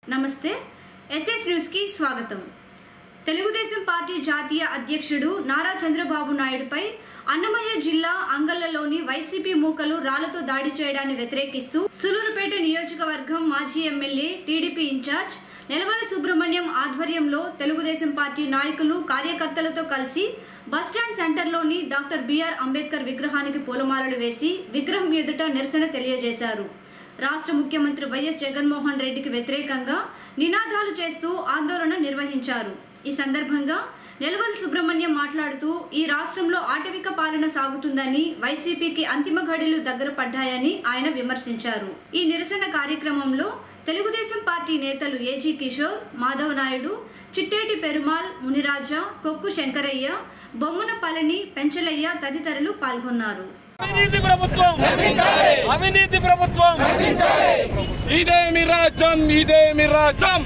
నమస్తే ఎస్ఎస్ న్యూస్కి స్వాగతం తెలుగుదేశం పార్టీ జాతీయ అధ్యక్షుడు నారా చంద్రబాబు నాయుడుపై అన్నమయ్య జిల్లా అంగళ్లలోని వైసీపీ మూకలు రాళ్లతో దాడి చేయడాన్ని వ్యతిరేకిస్తూ సులూరుపేట నియోజకవర్గం మాజీ MLA TDP in-charge Nelavala Subrahmanyam ఆధ్వర్యంలో తెలుగుదేశం పార్టీ నాయకులు కార్యకర్తలతో కలిసి బస్టాండ్ సెంటర్లోని డాక్టర్ బిఆర్ అంబేద్కర్ విగ్రహానికి పూలమాలలు వేసి విగ్రహం ఎదుట నిరసన తెలియజేశారు రాష్ట్ర ముఖ్యమంత్రి వైఎస్ జగన్మోహన్ రెడ్డికి వ్యతిరేకంగా నినాదాలు చేస్తూ ఆందోళన నిర్వహించారు ఈ సందర్భంగా నెలవల్ సుబ్రహ్మణ్యం మాట్లాడుతూ ఈ రాష్ట్రంలో ఆటవిక పాలన సాగుతుందని వైసీపీకి అంతిమ ఘడిలు దగ్గర పడ్డాయని ఆయన విమర్శించారు ఈ నిరసన కార్యక్రమంలో తెలుగుదేశం పార్టీ నేతలు ఏజీ కిషోర్ మాధవ్ నాయుడు చిట్టేటి పెరుమాల్ మునిరాజా కొక్కు శంకరయ్య బొమ్మన పళని పెంచలయ్య తదితరులు పాల్గొన్నారు అవినీతి ప్రభుత్వం అవినీతి ప్రభుత్వం ఇదేమి రాజ్యం ఇదేమి రాజ్యం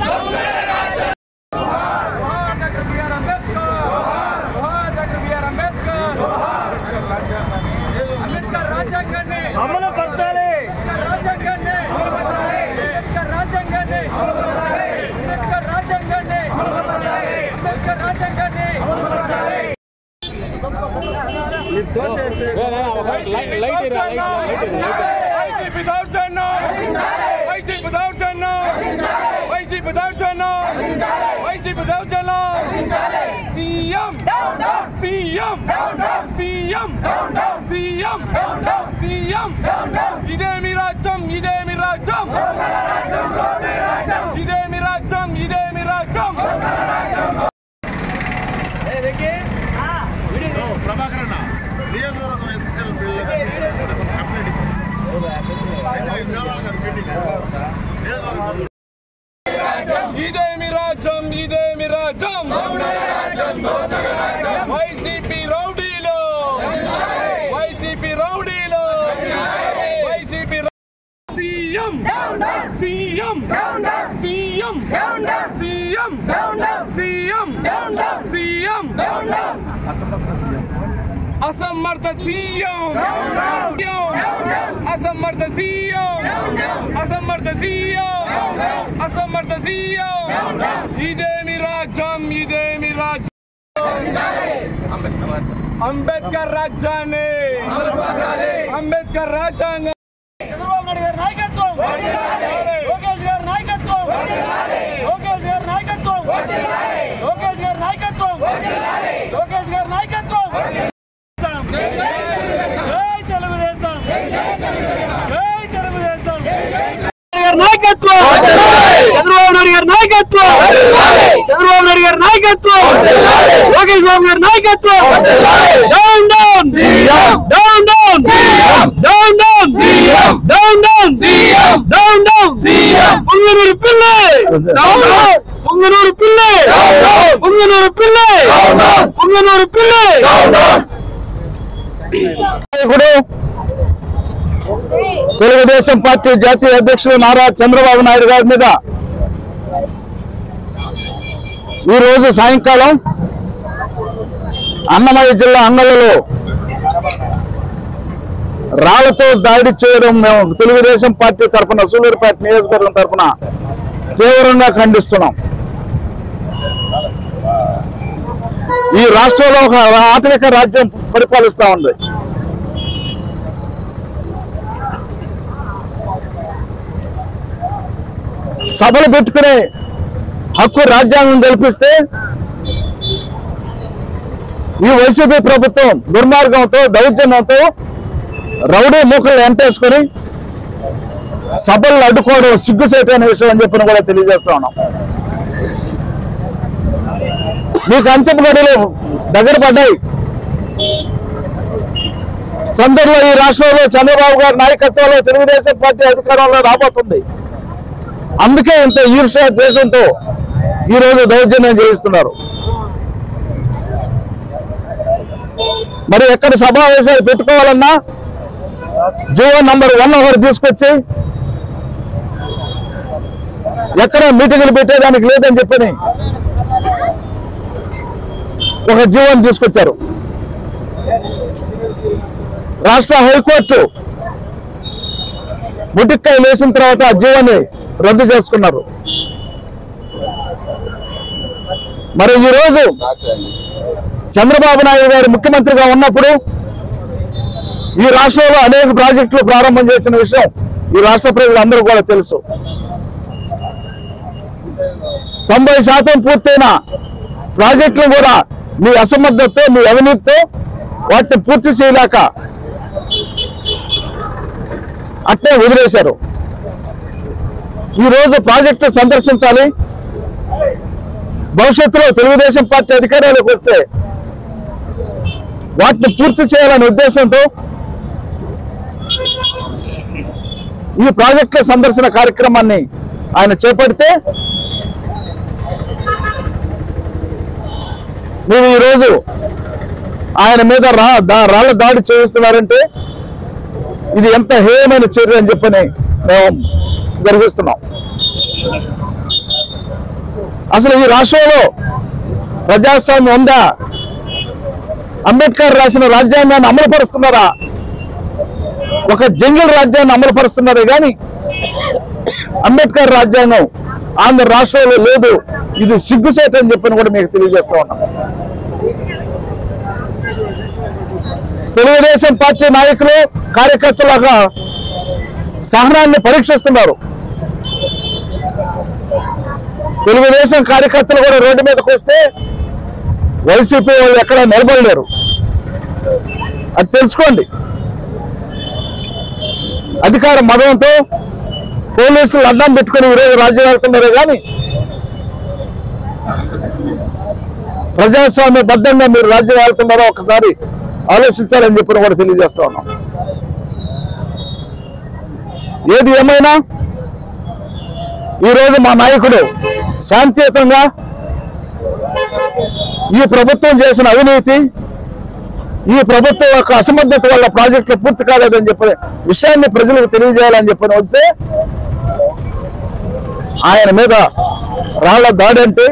doctor BR Ambedkar doctor BR Ambedkar Ambedkar రాజ్యాంగాన్ని అమలు పరచాలి రాజ్యాంగాన్ని అంబేద్కర్ రాజ్యాంగాన్ని అంబేద్కర్ రాజ్యాంగాన్ని అంబేద్కర్ రాజ్యాంగాన్ని వైసీపీ దౌర్జన్యం వైసీపీ దౌర్జన్యం వైసీపీ దౌర్జన్యం వైసీపీ దౌర్జన్యం CM CM CM CM CM ఇదేమి రాజ్యం ఇదేమి రాజ్యం ఇదేమి రాజ్యం ఇదేమి రాజ్యం ప్రభాకర్ అన్న నియోజకవర్గం ఎస్ఎస్ఎల్ బిల్లు కంప్లీట్ నియోజకవర్గం ఇదేమి రాజ్యం ఇదేమి రాజ్యం వైసీపీ రౌడీలు వైసీపీ రౌడీలు వైసీపీ రౌ- CM CM CM CM CM CM అసమర్థ సీఎం అసమర్థ సీఎం అసమర్థ సీఎం అసమర్థ సీఎం ఇదేమి రాజ్యం ఇదేమి రాజ్యం అంబేద్కర్ రాజ్యాన్ని అంబేద్కర్ రాజ్యాంగం చంద్రబాబు నాయుడు గారి నాయకత్వం లోకేష్ గారి నాయకత్వం లోకేష్ గారి నాయకత్వం లోకేష్ గారి నాయకత్వం లోకేష్ గారి నాయకత్వం జై తెలుగుదేశం జై తెలుగుదేశం గారి నాయకత్వం చంద్రబాబు నాయుడు గారి నాయకత్వం చంద్రబాబు నాయుడు గారి నాయకత్వం లోకేష్ బాబు గారి నాయకత్వం down down down down down down down down down down Punganur పిల్లి పొంగనూరు పిల్లి పొంగనూరు పిల్లి పొంగనూరు పిల్లి ఇప్పుడు తెలుగుదేశం పార్టీ జాతీయ అధ్యక్షుడు నారా చంద్రబాబు నాయుడు గారి మీద ఈ రోజు సాయంకాలం అన్నమయ్య జిల్లా అంగళ్ళలో రాళ్లతో దాడి చేయడం మేము తెలుగుదేశం పార్టీ తరఫున సూలూరుపేట నియోజకవర్గం తరఫున తీవ్రంగా ఖండిస్తున్నాం ఈ రాష్ట్రంలో ఒక ఆటవిక రాజ్యం పరిపాలిస్తా ఉంది సభలు పెట్టుకునే హక్కు రాజ్యాంగం కల్పిస్తే ఈ వైసీపీ ప్రభుత్వం దుర్మార్గంతో దౌర్జన్యంతో రౌడీ మూకలు ఎంటేసుకొని సభలను అడ్డుకోవడం సిగ్గుసేటైన విషయం అని చెప్పిన కూడా తెలియజేస్తా ఉన్నాం మీకు అంతిమ గడులు దగ్గర పడ్డాయి తొందరలో ఈ రాష్ట్రంలో చంద్రబాబు గారి నాయకత్వంలో తెలుగుదేశం పార్టీ అధికారంలో రాబోతుంది అందుకే ఇంత ఈర్ష్య దేశంతో ఈ రోజు దౌర్జన్యం చేయిస్తున్నారు మరి ఎక్కడ సమావేశాలు పెట్టుకోవాలన్నా జీవో నంబర్ వన్ ఒకటి తీసుకొచ్చి ఎక్కడ మీటింగులు పెట్టేదానికి లేదని చెప్పని ఒక జీవోని తీసుకొచ్చారు రాష్ట్ర హైకోర్టు ముటిక్కాయ వేసిన తర్వాత ఆ జీవోని రద్దు చేసుకున్నారు మరి ఈరోజు చంద్రబాబు నాయుడు గారు ముఖ్యమంత్రిగా ఉన్నప్పుడు ఈ రాష్ట్రంలో అనేక ప్రాజెక్టులు ప్రారంభం చేసిన విషయం ఈ రాష్ట్ర ప్రజలందరూ కూడా తెలుసు తొంభై శాతం పూర్తయిన ప్రాజెక్టులు కూడా మీ అసమర్థతతో మీ అవినీతితో వాటిని పూర్తి చేయలేక అట్టే వదిలేశారు ఈరోజు ప్రాజెక్టు సందర్శించాలి భవిష్యత్తులో తెలుగుదేశం పార్టీ అధికారంలోకి వస్తే వాటిని పూర్తి చేయాలనే ఉద్దేశంతో ఈ ప్రాజెక్టుల సందర్శన కార్యక్రమాన్ని ఆయన చేపడితే మీరు ఈరోజు ఆయన మీద రా దా- రాళ్ల దాడి చేయిస్తున్నారంటే ఇది ఎంత హేయమైన చర్య అని చెప్పని మేము గర్విస్తున్నాం అసలు ఈ రాష్ట్రంలో ప్రజాస్వామ్యం ఉందా అంబేద్కర్ రాసిన రాజ్యాంగాన్ని అమలుపరుస్తున్నారా ఒక జంగిల్ రాజ్యాన్ని అమలుపరుస్తున్నారే కానీ అంబేద్కర్ రాజ్యాంగం ఆంధ్ర రాష్ట్రంలో లేదు ఇది సిగ్గుసేట అని చెప్పని కూడా మీకు తెలియజేస్తా ఉన్నాం తెలుగుదేశం పార్టీ నాయకులు కార్యకర్తలాగా సహనాన్ని పరీక్షిస్తున్నారు తెలుగుదేశం కార్యకర్తలు కూడా రోడ్డు మీదకి వస్తే వైసీపీ వాళ్ళు ఎక్కడ నిలబడలేరు అది తెలుసుకోండి అధికార మదంతో పోలీసులు అడ్డం పెట్టుకుని ఈరోజు రాజ్యం వెళ్తున్నారు కానీ ప్రజాస్వామ్య బద్ధంగా మీరు రాజ్యం వెళ్తున్నారో ఒకసారి ఆలోచించాలని చెప్పి కూడా తెలియజేస్తా ఉన్నాం ఏది ఏమైనా ఈరోజు మా నాయకుడు శాంతియుతంగా ఈ ప్రభుత్వం చేసిన అవినీతి ఈ ప్రభుత్వం యొక్క అసమర్థత వల్ల ప్రాజెక్టులు పూర్తి కాలేదని చెప్పిన విషయాన్ని ప్రజలకు తెలియజేయాలని చెప్పని వస్తే ఆయన మీద రాళ్ల దాడి అంటే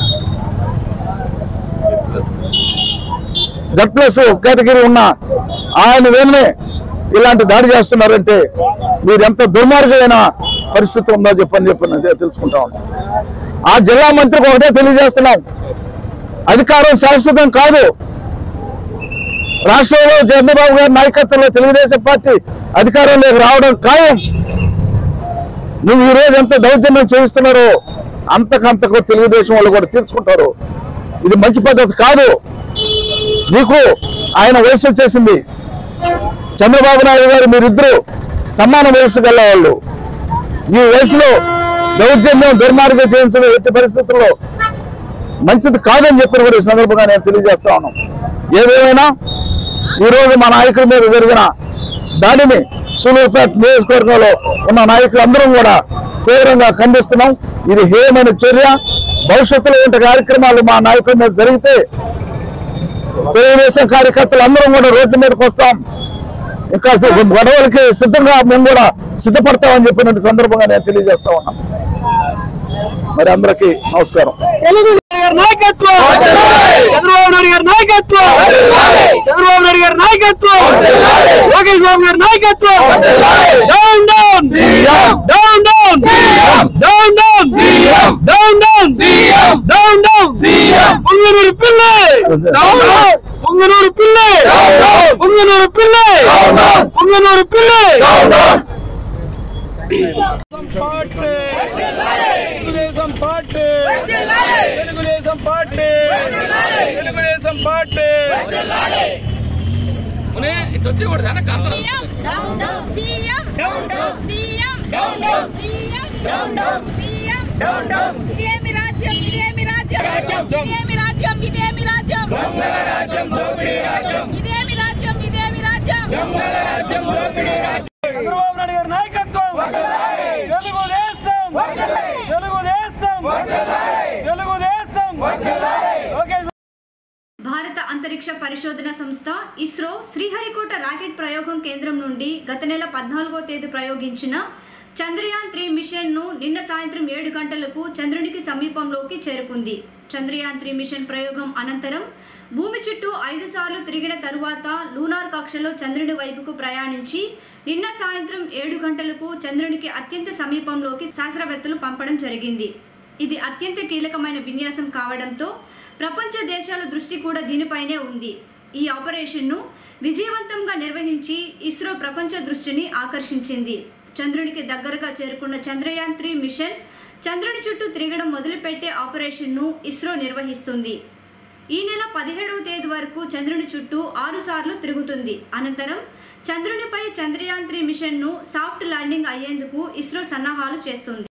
జడ్ ప్లస్ కేటగిరీ ఉన్న ఆయన వేరే ఇలాంటి దాడి చేస్తున్నారంటే మీరు ఎంత దుర్మార్గమైన పరిస్థితి ఉందో చెప్పని చెప్పని అదే తెలుసుకుంటా ఉన్నాం ఆ జిల్లా మంత్రికి ఒకటే తెలియజేస్తున్నాం అధికారం శాశ్వతం కాదు రాష్ట్రంలో చంద్రబాబు గారి నాయకత్వంలో తెలుగుదేశం పార్టీ అధికారంలోకి రావడం ఖాయం నువ్వు ఈ రోజు ఎంత దౌర్జన్యం చేయిస్తున్నారో అంతకంతకు తెలుగుదేశం వాళ్ళు కూడా తీర్చుకుంటారు ఇది మంచి పద్ధతి కాదు నీకు ఆయన వయసు వచ్చేసింది చంద్రబాబు నాయుడు గారు మీరిద్దరూ సమాన వయసు గల వాళ్ళు ఈ వయసులో దౌర్జన్యం దుర్మార్గం చేయించడం ఎట్టి పరిస్థితుల్లో మంచిది కాదని చెప్పిన కూడా ఈ సందర్భంగా నేను తెలియజేస్తా ఉన్నాను ఏదేమైనా ఈరోజు మా నాయకుల మీద జరిగిన దాడిని సూలూరుపేట నియోజకవర్గంలో ఉన్న నాయకులందరం కూడా తీవ్రంగా ఖండిస్తున్నాం ఇది హేయమైన చర్య భవిష్యత్తులో ఇంటి కార్యక్రమాలు మా నాయకుల మీద జరిగితే తెలుగుదేశం కార్యకర్తలు అందరం కూడా రోడ్డు మీదకి వస్తాం ఇంకా గొడవలకి సిద్ధంగా మేము కూడా సిద్ధపడతామని చెప్పినట్టు సందర్భంగా నేను తెలియజేస్తా ఉన్నాం మరి అందరికీ నమస్కారం గారి నాయకత్వం చంద్రబాబు నాయుడు గారి నాయకత్వం చంద్రబాబు నాయుడు గారి నాయకత్వం లోకేష్ బాబు గారి నాయకత్వం down down down down down down down down down down Punganur పిల్లి పుంగనూరు పిల్లి పుంగనూరు పిల్లి పుంగనూరు పిల్లి party Telugu Desam party Telugu Desam party Telugu Desam party మునే ఇటు వచ్చేకూడదు వెనక అందరూ Down, down, CM, down, down, CM, down, down, CM, down, down, CM, down, down. ఇదేమి రాజ్యం ఇదేమి రాజ్యం ఇదేమి రాజ్యం ఇదేమి రాజ్యం ఇదేమి రాజ్యం ఇదేమి రాజ్యం చంద్రబాబు నాయుడు గారి నాయకత్వం తెలుగుదేశం తెలుగుదేశం తెలుగుదేశం లోకేష్ భారత అంతరిక్ష పరిశోధన సంస్థ ఇస్రో శ్రీహరికోట రాకెట్ ప్రయోగం కేంద్రం నుండి గత నెల పద్నాలుగో తేదీ ప్రయోగించిన చంద్రయాన్ త్రీ మిషన్ ను నిన్న సాయంత్రం ఏడు గంటలకు చంద్రునికి సమీపంలోకి చేరుకుంది చంద్రయాన్ త్రీ మిషన్ ప్రయోగం అనంతరం భూమి చుట్టూ ఐదు సార్లు తిరిగిన తరువాత లూనార్ కక్షలో చంద్రుడి వైపుకు ప్రయాణించి నిన్న సాయంత్రం ఏడు గంటలకు చంద్రునికి అత్యంత సమీపంలోకి శాస్త్రవేత్తలు పంపడం జరిగింది ఇది అత్యంత కీలకమైన విన్యాసం కావడంతో ప్రపంచ దేశాల దృష్టి కూడా దీనిపైనే ఉంది ఈ ఆపరేషన్ను విజయవంతంగా నిర్వహించి ఇస్రో ప్రపంచ దృష్టిని ఆకర్షించింది చంద్రునికి దగ్గరగా చేరుకున్న చంద్రయాన్ త్రీ మిషన్ చంద్రుని చుట్టూ తిరగడం మొదలుపెట్టే ఆపరేషన్ను ఇస్రో నిర్వహిస్తుంది ఈ నెల పదిహేడవ తేదీ వరకు చంద్రుని చుట్టూ ఆరు సార్లు తిరుగుతుంది అనంతరం చంద్రునిపై చంద్రయాన్ త్రీ మిషన్ను సాఫ్ట్ ల్యాండింగ్ అయ్యేందుకు ఇస్రో సన్నాహాలు చేస్తుంది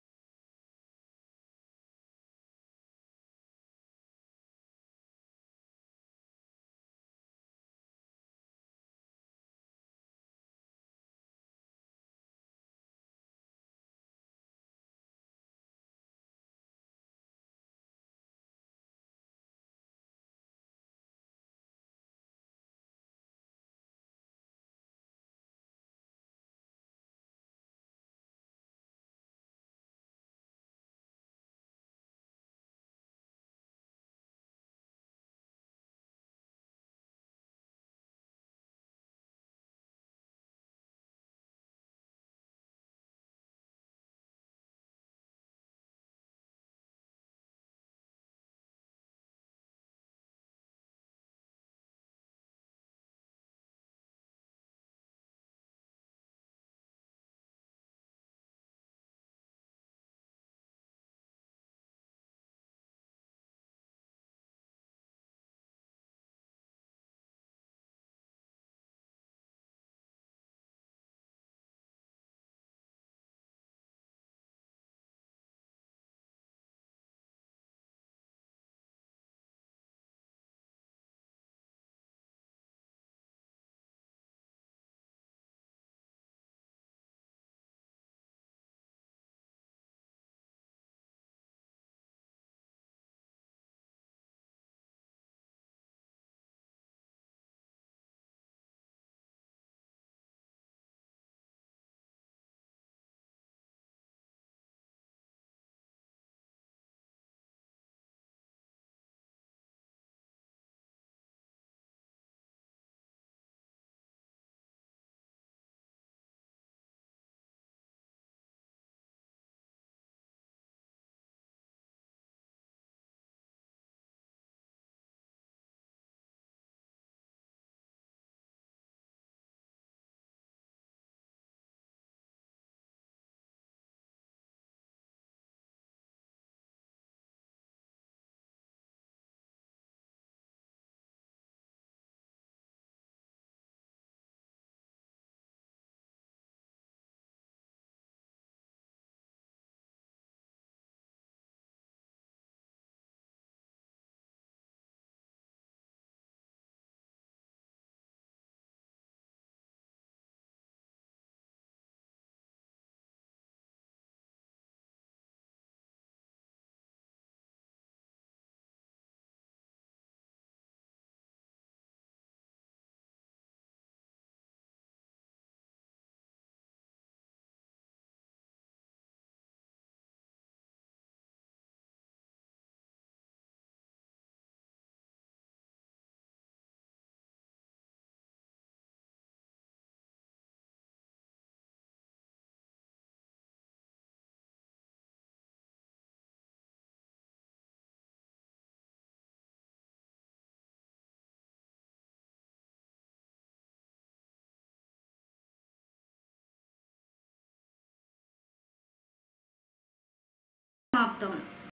సమాప్తం